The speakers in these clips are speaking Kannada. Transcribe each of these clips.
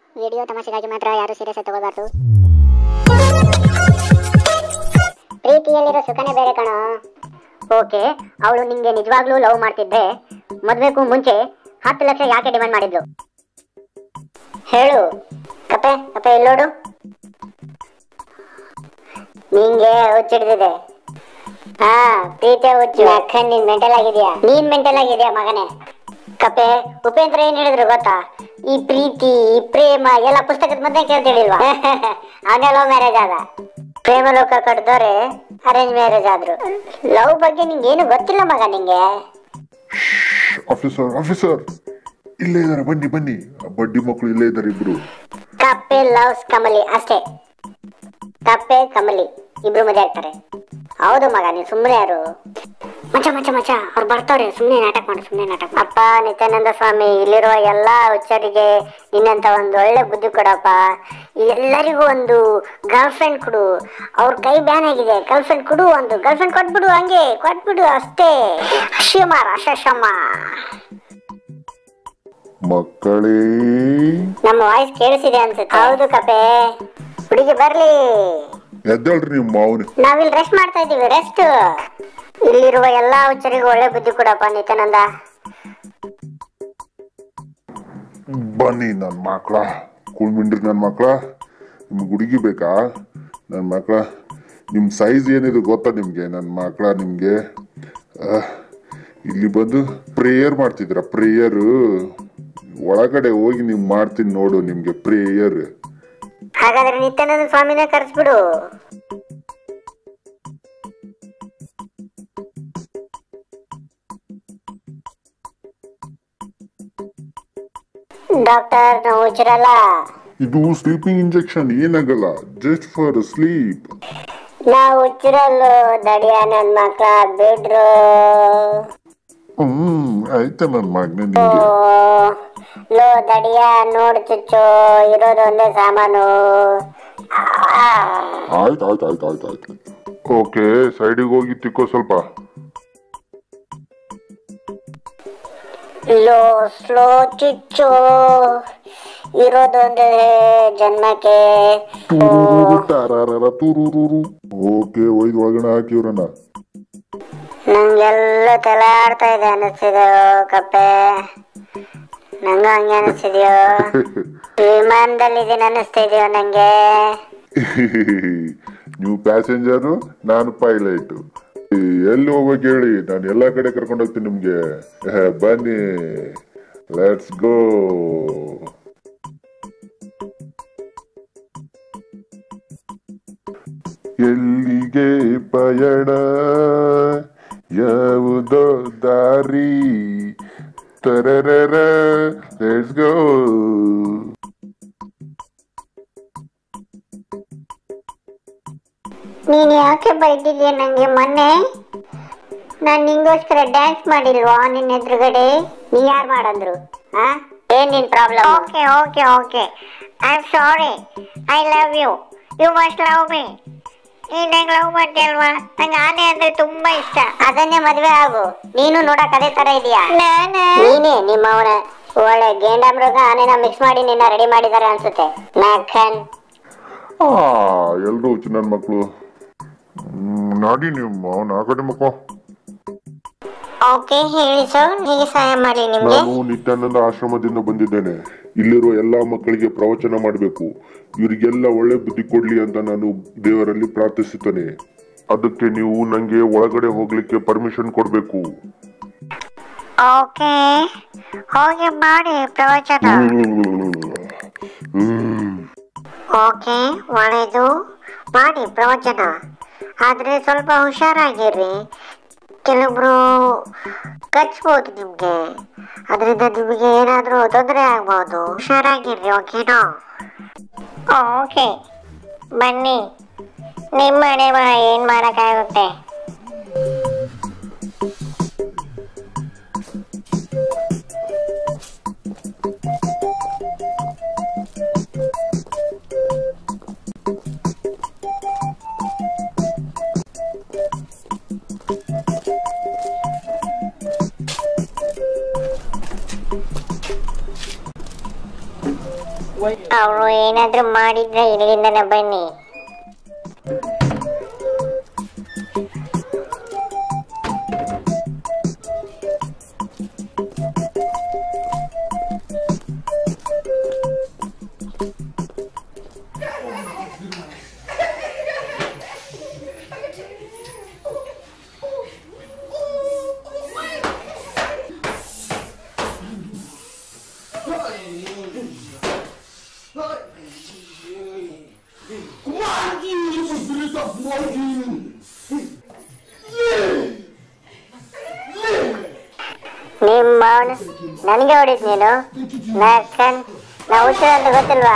ವಿಡಿಯೋ ತಮಾಷೆಗಾಗಿ ಮಾತ್ರ ಯಾರು ಸೀರಿಯಸ್ ತಗೋಬಾರ್ದು ಪ್ರೀತಿಯಲ್ಲಿರೋ ಸುಖನೇ ಬೇರೆ ಕಣೋ ಓಕೆ ಅವಳು ನಿಂಗೆ ನಿಜವಾಗ್ಲೂ ಲವ್ ಮಾಡ್ತಿದ್ರೆ ಮದ್ವೆಗೂ ಮುಂಚೆ ಹತ್ತು ಲಕ್ಷ ಯಾಕೆ ಡಿಮಾಂಡ್ ಮಾಡಿದ್ಲು ಹೇಳು ಕಪೆ ಕಪೆ ಎಲ್ಲೋಡು ನಿಂಗೆ ಹುಚ್ಚಿಡ್ದಿದೆ ಹಾ ಪ್ರೀತಿಯ ಹುಚ್ಚು ಅಕ್ಕ ನೀನ್ ಮೆಂಟಲ್ ಆಗಿದ್ಯಾ ನೀನ್ ಮೆಂಟಲ್ ಆಗಿದ್ಯಾ ಮಗನೇ ಕಪೆ ಉಪೇಂದ್ರ ಏನ್ ಹೇಳಿದ್ರು ಗೊತ್ತಾ ಈ ಪ್ರೀತಿ ಈ ಪ್ರೇಮ ಎಲ್ಲ ಪುಸ್ತಕದ ಮಧ್ಯೆ ಕೇಳ್ತಿಳಿಲ್ವಾ ಅವನೇ ಲವ್ ಮ್ಯಾರೇಜ್ ಆದ ಪ್ರೇಮ ಲೋಕ ಕಟ್ಟಿದವ್ರೆ ಅರೇಂಜ್ ಮ್ಯಾರೇಜ್ ಆದ್ರು ಲವ್ ಬಗ್ಗೆ ನಿಂಗೆ ಏನು ಗೊತ್ತಿಲ್ಲ ಮಗ ನಿಂಗೆ ಆಫೀಸರ್ ಆಫೀಸರ್ ಇಲ್ಲೇ ಇದಾರೆ ಬನ್ನಿ ಬನ್ನಿ ಆ ಬಡ್ಡಿ ಮಕ್ಕಳು ಇಲ್ಲೇ ಇದ್ದಾರೆ ಇಬ್ರು ಕಪ್ಪೆ ಲವ್ಸ್ ಕಮಲಿ ಅಷ್ಟೇ ಕಪ್ಪೆ ಕಮಲಿ ಇಬ್ರು ಮದುವೆ ಆಗ್ತಾರೆ ಹೌದು ಮಗ ನೀನ್ ಸುಮ್ಮನೆ ಯಾರು ಮಚ್ಚ ಮಚ್ಚ ಮಚ್ಚ ಅವ್ರು ಬರ್ತಾವ್ರೆ ಸುಮ್ಮನೆ ನಾಟಕ ಮಾಡು ಸುಮ್ಮನೆ ನಾಟಕ ಮಾಡು. ಅಪ್ಪ ನಿತ್ಯಾನಂದ ಸ್ವಾಮಿ ಇಲ್ಲಿರುವ ಎಲ್ಲಾ ಹುಚ್ಚರಿಗೆ ನಿನ್ನಂತ ಒಂದು ಒಳ್ಳೆ ಬುದ್ಧಿ ಕೊಡಪ್ಪ ಎಲ್ಲರಿಗೂ ಒಂದು ಗರ್ಲ್ ಫ್ರೆಂಡ್ ಕೊಡು ಅವ್ರ ಕೈ ಬ್ಯಾನ್ ಆಗಿದೆ ಗರ್ಲ್ ಫ್ರೆಂಡ್ ಕೊಡು ಒಂದು ಗರ್ಲ್ ಫ್ರೆಂಡ್ ಕೊಟ್ಬಿಡು ಹಂಗೆ ಕೊಟ್ಬಿಡು ಅಷ್ಟೇ ಶಿವಮಾರ ಅಶಶಮ್ಮ ಮಕ್ಕಳೇ ನಮ್ಮ ವಾಯ್ಸ್ ಕೇಳಿಸಿದೆ ಅನ್ಸುತ್ತೆ ಹೌದು ಕಪೆ ಹುಡುಗಿ ಬರ್ಲಿ ಎದ್ದೇಳ್ರಿ ನಿಮ್ಮ ಮಾವನ ನಾವಿಲ್ಲಿ ರೆಸ್ಟ್ ಮಾಡ್ತಾ ಇದೀವಿ ರೆಸ್ಟ್ ಇಲ್ಲಿರುವ ಎಲ್ಲಾ ಹುಚ್ಚರಿಗೂ ಒಳ್ಳೆ ಬುದ್ಧಿ ಕೊಡಪ್ಪ ನಿತ್ಯಾನಂದ ಬನ್ನಿ ನನ್ನ ಮಕ್ಕಳ ಕುಳ್ಮಿಂಡ್ರಿ ನನ್ನ ಮಕ್ಕಳ ನಿಮ್ಗೆ ಹುಡುಗಿ ಬೇಕಾ ನನ್ನ ಮಕ್ಕಳ ನಿಮ್ಮ ಸೈಜ್ ಏನಿದೆ ಗೊತ್ತಾ ನಿಮಗೆ ನನ್ನ ಮಕ್ಕಳ ನಿಮಗೆ ಇಲ್ಲಿ ಬಂದು ಪ್ರೇಯರ್ ಮಾಡ್ತಿದ್ರ ಪ್ರೇಯರು ಒಳಗಡೆ ಹೋಗಿ ನೀವು ಮಾಡ್ತೀನಿ ನೋಡು ನಿಮಗೆ ಪ್ರೇಯರ್ ಹಾಗಾದ್ರೆ ನಿತ್ಯಾನಂದ ಸ್ವಾಮಿನೇ ಕರೆಸ್ಬಿಡು ಡಾಕ್ಟರ್ ನಾವು ಹುಚ್ಚರಲ್ಲ ಇದು ಸ್ಲೀಪಿಂಗ್ ಇಂಜೆಕ್ಷನ್ ಏನಾಗಲ್ಲ ಜಸ್ಟ್ ಫಾರ್ ಸ್ಲೀಪ್ ನಾವು ಹುಚ್ಚರಲ್ಲು ದಡಿಯ ನನ್ ಮಕ್ಳ ಬಿಡ್ರು ಹ್ಮ್ ಆಯ್ತಾ ನನ್ನ ಮಗನೇ ಓ, ನಿಂಗೆ ಲೋ ದಡಿಯ ನೋಡು ಚುಚ್ಚು ಇರೋದು ಒಂದೇ ಸಾಮಾನು ಆ. ಆಯ್ತು ಆಯ್ತು ಆಯ್ತು ಆಯ್ತು ಆಯ್ತು ಓಕೆ ಸೈಡಿಗೆ ಹೋಗಿ ತಿಕ್ಕೋ ಸ್ವಲ್ಪ ಲೋ ಸ್ಲೋ ಚುಚ್ಚು ಇರೋದೊಂದು ಜನ್ಮಕ್ಕೆ ತುರುರುರು ತಾರಾರರ ತುರುರುರು ಓಕೆ ಒಯ್ದು ಒಳಗಡೆ ಹಾಕಿವ್ರನ್ನ ನಂಗೆಲ್ಲ ತಲೆ ಆಡ್ತಾ ಇದೆ ಅನಿಸ್ತಿದೆ ಕಪ್ಪೆ ನಂಗ ಹಂಗೆ ಅನಿಸ್ತಿದ್ಯೋ ವಿಮಾನದಲ್ಲಿ ಇದೀನಿ ಅನಿಸ್ತಿದ್ಯೋ ನಂಗೆ ನೀವು ಪ್ಯಾಸೆಂಜರು ನಾನು ಪೈಲಟ್ ಎಲ್ಲಿ ಹೋಗ್ಬೇಕು ಹೇಳಿ ನಾನು ಎಲ್ಲಾ ಕಡೆ ಕರ್ಕೊಂಡು ಹೋಗ್ತೀನಿ ನಿಮ್ಗೆ ಏ, ಬನ್ನಿ ಲೆಟ್ಸ್ ಗೋ ಎಲ್ಲಿಗೆ ಪಯಣ ಯಾವುದೋ ದಾರಿ ತರರರ ಲೆಟ್ಸ್ ಗೋ ನೀನ್ ಯಾಕೆ ಬೈದಿದ್ಯಾ ನಂಗೆ ಮೊನ್ನೆ ನಾನ್ ನಿಂಗೋಸ್ಕರ ಡ್ಯಾನ್ಸ್ ಮಾಡಿಲ್ವಾ ನಿನ್ನ ಎದುರುಗಡೆ ನೀ ಯಾರು ಮಾಡಂದ್ರು ಆ ಏನ್ ನಿನ್ problem okay okay okay I am sorry I love you you must love me ನೀನ್ ನಂಗೆ ಲವ್ ಮಾಡ್ತೀಯಲ್ವಾ ನಂಗೆ ಆನೆ ಅಂದ್ರೆ ತುಂಬಾ ಇಷ್ಟ ಅದನ್ನೇ ಮದ್ವೆ ಆಗು ನೀನು ನೋಡಕ್ ಅದೇ ತರ ಇದೀಯಾ ನೀನೇ ನಿಮ್ಮ ಅವನ ಒಳ್ಳೆ ಗೇಂಡ ಮೃಗ ಆನೆನ ಮಿಕ್ಸ್ ಮಾಡಿ ನಿನ್ನ ರೆಡಿ ಮಾಡಿದಾರೆ ಅನ್ಸುತ್ತೆ ನಖನ್ ಆ ಎಲ್ರು ನನ್ನ ಮಕ್ಕಳು ನಾಡಿ ನೀವು ಅವನ ಆ ಕಡೆ ಮಕ್ಕಳು ಓಕೆ ಹೇಳಿ ಸರ್ ಹೇಗೆ ಸಹಾಯ ಮಾಡಿ ನಿಮ್ಗೆ ನಾನು ನಿತ್ಯಾನಂದ ಆಶ್ರಮದಿಂದ ಬಂದಿದ್ದೇನೆ ಇಲ್ಲಿರುವ ಎಲ್ಲಾ ಮಕ್ಕಳಿಗೆ ಪ್ರವಚನ ಮಾಡಬೇಕು ಇವರಿಗೆಲ್ಲ ಒಳ್ಳೆ ಬುದ್ಧಿ ಕೊಡ್ಲಿ ಅಂತ ನಾನು ದೇವರಲ್ಲಿ ಪ್ರಾರ್ಥಿಸುತ್ತೇನೆ ಅದಕ್ಕೆ ನೀವು ನಂಗೆ ಒಳಗಡೆ ಹೋಗ್ಲಿಕ್ಕೆ ಪರ್ಮಿಷನ್ ಕೊಡ್ಬೇಕು ಓಕೆ ಹೋಗಿ ಮಾಡಿ ಪ್ರವಚನ ಹ್ಮ್. ಓಕೆ ಒಳ್ಳೆಯದು ಮಾಡಿ ಪ್ರವಚನ ಆದ್ರೆ ಸ್ವಲ್ಪ ಹುಷಾರಾಗಿರ್ರಿ ಕೆಲವೊಬ್ರು ಕಚ್ಬೋದು ನಿಮ್ಗೆ ಅದರಿಂದ ನಿಮಗೆ ಏನಾದರೂ ತೊಂದರೆ ಆಗ್ಬೋದು ಹುಷಾರಾಗಿರ್ರಿ ಓಕೆನಾ ಓಕೆ ಬನ್ನಿ ನಿಮ್ಮ ಹಣೆ ಬರ ಏನು ಮಾಡೋಕ್ಕಾಗುತ್ತೆ ಅವರು ಏನಾದ್ರೂ ಮಾಡಿದ್ರೆ ಇಲ್ಲಿಂದನೇ ಬನ್ನಿ ನಿಮ್ಮ ಅವನು ನನಗೆ ಹೊಡಿದ್ ನೀನು ನಾಕನ್ ನಾ ಹುಚ್ಚ ಅಂತ ಗೊತ್ತಿಲ್ವಾ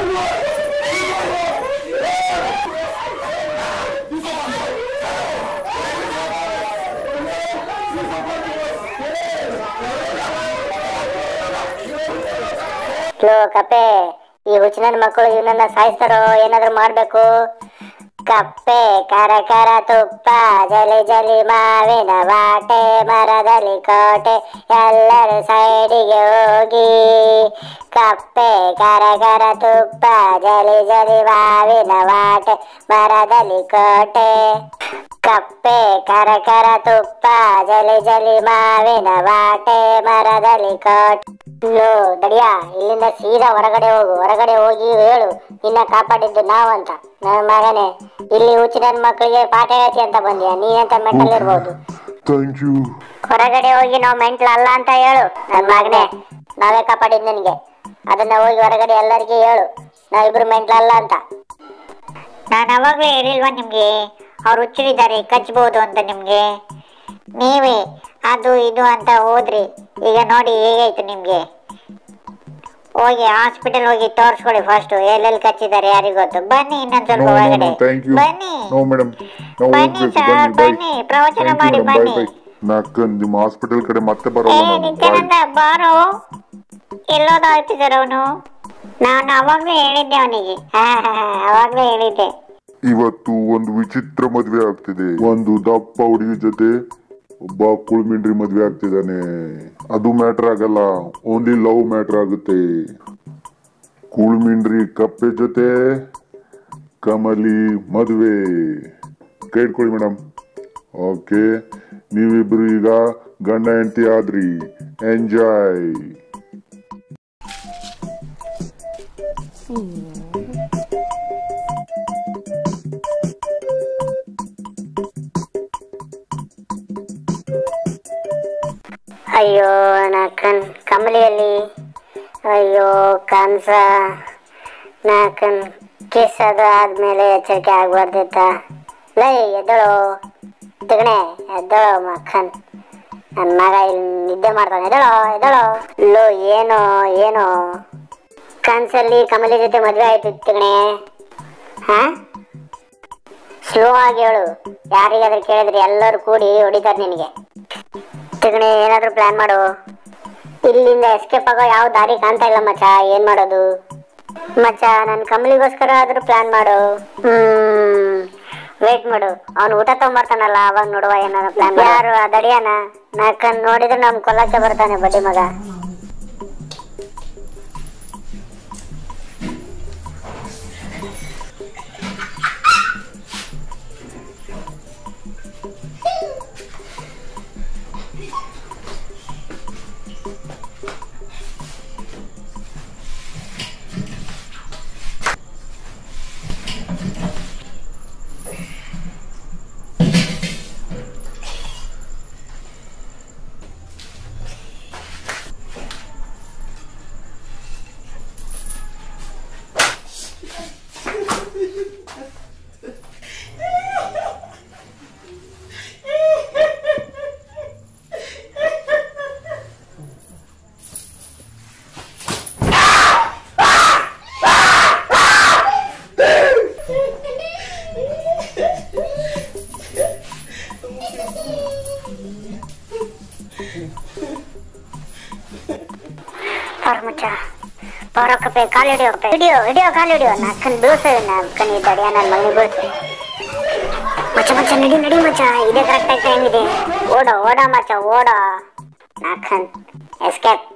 ಲೋ ಕಪ್ಪೆ ಈ ಹುಚ್ಚಿನ ಮಕ್ಕಳು ಇವನನ್ನ ಸಾಯಿಸ್ತಾರೋ ಏನಾದ್ರು ಮಾಡ್ಬೇಕು ಕಪ್ಪೆ ಕರ ಕರ ತುಪ್ಪ ಜಲಿ ಜಲಿ ಮಾವಿನ ವಾಟೆ ಮರದಲ್ಲಿ ಕೋಟೆ ಎಲ್ಲರೂ ಸೈಡಿಗೆ ಹೋಗಿ ಕಪ್ಪೆ ಕರ ಕರ ತುಪ್ಪ ಜಲಿ ಜಲಿ ಮಾವಿನ ವಾಟೆ ಮರದಲ್ಲಿ ಕೋಟೆ ಕಪ್ಪೆ ಕರ ಕರ ತುಪ್ಪ ಜಲಿ ಜಲಿ ಮಾವಿನ ವಾಟೆ ಮರದಲ್ಲಿ ಕೋಟೆ ಲೋ ದಡಿಯಾ ಇಲ್ಲಿಂದ ಸೀದಾ ಹೊರಗಡೆ ಹೋಗು ಹೊರಗಡೆ ಹೋಗಿ ಹೇಳು ನಿನ್ನ ಕಾಪಾಡಿದ್ದು ನಾವಂತ ನನ್ನ ಮಗನೇ ಇಲ್ಲಿ ಹುಚ್ಚು ನನ್ನ ಮಕ್ಕಳಿಗೆ ಪಾಠ ಹೇಳ್ತಿ ಅಂತ ಬಂದ್ಯಾ ನೀನಂತ ಮೆಂಟಲ್ ಇರ್ಬೋದು ಥ್ಯಾಂಕ್ ಯು ಹೊರಗಡೆ ಹೋಗಿ ನಾವು ಮೆಂಟ್ಲ್ ಅಲ್ಲ ಅಂತ ಹೇಳು ನನ್ನ ಮಗನೇ ನಾವೇ ಕಾಪಾಡಿದ್ ನಿನಗೆ ಅದನ್ನ ಹೋಗಿ ಹೊರಗಡೆ ಎಲ್ಲರಿಗೂ ಹೇಳು ನಾವಿಬ್ರು ಮೆಂಟ್ಲ್ ಅಲ್ಲ ಅಂತ ನಾನು ಅವಾಗಲೇ ಹೇಳಿಲ್ವಾ ನಿಮ್ಗೆ ಅವ್ರು ಹುಚ್ಚರಿದ್ದಾರೆ ಕಚ್ಚಬಹುದು ಅಂತ ನಿಮ್ಗೆ ನೀವೇ ಅದು ಇದು ಅಂತ ಹೋದ್ರಿ ಈಗ ನೋಡಿ ಹೇಗಾಯ್ತು ನಿಮ್ಗೆ ಹೋಗಿ ಹಾಸ್ಪಿಟಲ್ ಹೋಗಿ ತೋರಿಸ್ಕೊಳ್ಳಿ ಫಸ್ಟ್ ಎಲ್ಲೆಲ್ಲಿ ಕಚ್ಚಿದ್ದಾರೆ ಯಾರಿಗ್ ಗೊತ್ತು ಬನ್ನಿ ಇನ್ನೊಂದ್ ಸ್ವಲ್ಪ ನೋ ಹೊರಗಡೆ ಥ್ಯಾಂಕ್ ಯು ಬನ್ನಿ ನೋ ಮೇಡಮ್ ನಾವು ಬನ್ನಿ ಹೋಗ್ಬೇಕು ಸರ್ ಬನ್ನಿ ಬಾಯ್ ಬನ್ನಿ ಪ್ರವಚನ ಮಾಡಿ ಬಾಯ್ ಬನ್ನಿ ಬಾಯ್ ನಾಕನ್ ನಿಮ್ಮ ಹಾಸ್ಪಿಟಲ್ ಕಡೆ ಮತ್ತೆ ಏ ಬರೋಲ್ಲ ನಾನು ಬಾಯ್ ನಿತ್ಯಾನಂದ ಬಾರೋ ಎಲ್ಲೋದಾಯ್ತು ಸರ್ ಅವನು ನಾನು ಅವಾಗ್ಲೇ ಹೇಳಿದ್ದೆ ಅವನಿಗೆ ಹಾ ಹಾ ಹಾ, ಅವಾಗ್ಲೇ ಹೇಳಿದ್ದೆ ಇವತ್ತು ಒಂದು ವಿಚಿತ್ರ ಮದ್ವೆ ಆಗ್ತಿದೆ ಒಂದು ದಪ್ಪ ಹುಡುಗಿ ಜೊತೆ ಒಬ್ಬ ಕುಳ್ಮಿಂಡ್ರಿ ಮದ್ವೆ ಆಗ್ತಿದ್ದಾನೆ ಅದು ಮ್ಯಾಟರ್ ಆಗಲ್ಲ ಓನ್ಲಿ ಲವ್ ಮ್ಯಾಟರ್ ಆಗುತ್ತೆ ಕುಳ್ಮಿಂಡ್ರಿ ಕಪ್ಪೆ ಜೊತೆ ಕಮಲಿ ಮದುವೆ ಕೈ ಇಟ್ಕೊಳ್ಳಿ ಮೇಡಮ್ ಓಕೆ ನೀವಿಬ್ರು ಈಗ ಗಂಡ ಹೆಂಡತಿ ಆದ್ರಿ ಎಂಜಾಯ್ ಅಯ್ಯೋ ನಾ ಕಣ್ ಕಮಲಿಯಲ್ಲಿ ಅಯ್ಯೋ ಕನ್ಸ ನಾ ಕಣ್ ಕಿಸ್ ಅದು ಆದ್ಮೇಲೆ ಎಚ್ಚರಿಕೆ ಆಗ್ಬಾರ್ದಿತ್ತ ಲೈ ಎದ್ದಳು ತಗಣೆ ಎದ್ದಳು ಮಕ್ಕನ್ ನನ್ನ ಮಗ ಇಲ್ಲಿ ನಿದ್ದೆ ಮಾಡ್ತಾನೆ ಎದ್ದಳು ಎದ್ದಳು ಲೋ ಏನೋ ಏನೋ ಕನ್ಸಲ್ಲಿ ಕಮಲಿ ಜೊತೆ ಮದುವೆ ಆಯ್ತು ತಗಣೆ ಹಾ ಸ್ಲೋ ಆಗಿ ಹೇಳು ಯಾರಿಗಾದ್ರೂ ಕೇಳಿದ್ರೆ ಎಲ್ಲರೂ ಕೂಡಿ ಹೊಡಿತಾರೆ ನಿನಗೆ ತಿಗಣಿ ಏನಾದ್ರೂ ಪ್ಲಾನ್ ಮಾಡು ಇಲ್ಲಿಂದ ಎಸ್ಕೇಪ್ ಆಗೋ ಯಾವ ದಾರಿ ಕಾಣ್ತಾ ಇಲ್ಲ ಮಚ್ಚ ಏನ್ ಮಾಡೋದು ಮಚ್ಚ ನನ್ ಕಮಲಿಗೋಸ್ಕರ ಆದ್ರೂ ಪ್ಲಾನ್ ಮಾಡು ಹ್ಮ್ ವೇಟ್ ಮಾಡು ಅವ್ನು ಊಟ ತಗೊಂಬರ್ತಾನಲ್ಲ ಅವಾಗ ನೋಡುವ ಏನಾದ್ರು ಪ್ಲಾನ್ ಯಾರು ಆ ದಡಿಯಾನ ನಾಕನ್ ನೋಡಿದ್ರೆ ನಮ್ ಕೊಲ್ಲಕ್ಕೆ ಬರ್ತಾನೆ ಬಡ್ಡಿ ಮಗ ಬಾರ ಮಚ್ಚ ಬಾರಕ್ಕಪ್ಪೆ ಕಾಲು ಹಿಡಿಯೋಪ್ಪ ಹಿಡಿಯೋ ಹಿಡಿಯೋ ಕಾಲು ಹಿಡಿಯೋ ನಾಲ್ಕನ್ ಬೀಳ್ಸ ನಾಲ್ಕನ್ ಈ ದಡಿಯ ನನ್ನ ಮಗನಿಗೆ ಬೀಳ್ಸು ಮಚ್ಚ ಮಚ್ಚ ನಡಿ ನಡಿ ಮಚ್ಚ ಇದೇ ಕರೆಕ್ಟ್ ಆಗಿ ಹೆಂಗಿದೆ ಓಡೋ ಓಡೋ ಮಚ್ಚ ಓಡೋ ನಾಲ್ಕನ್ ಎಸ್ಕೇಪ್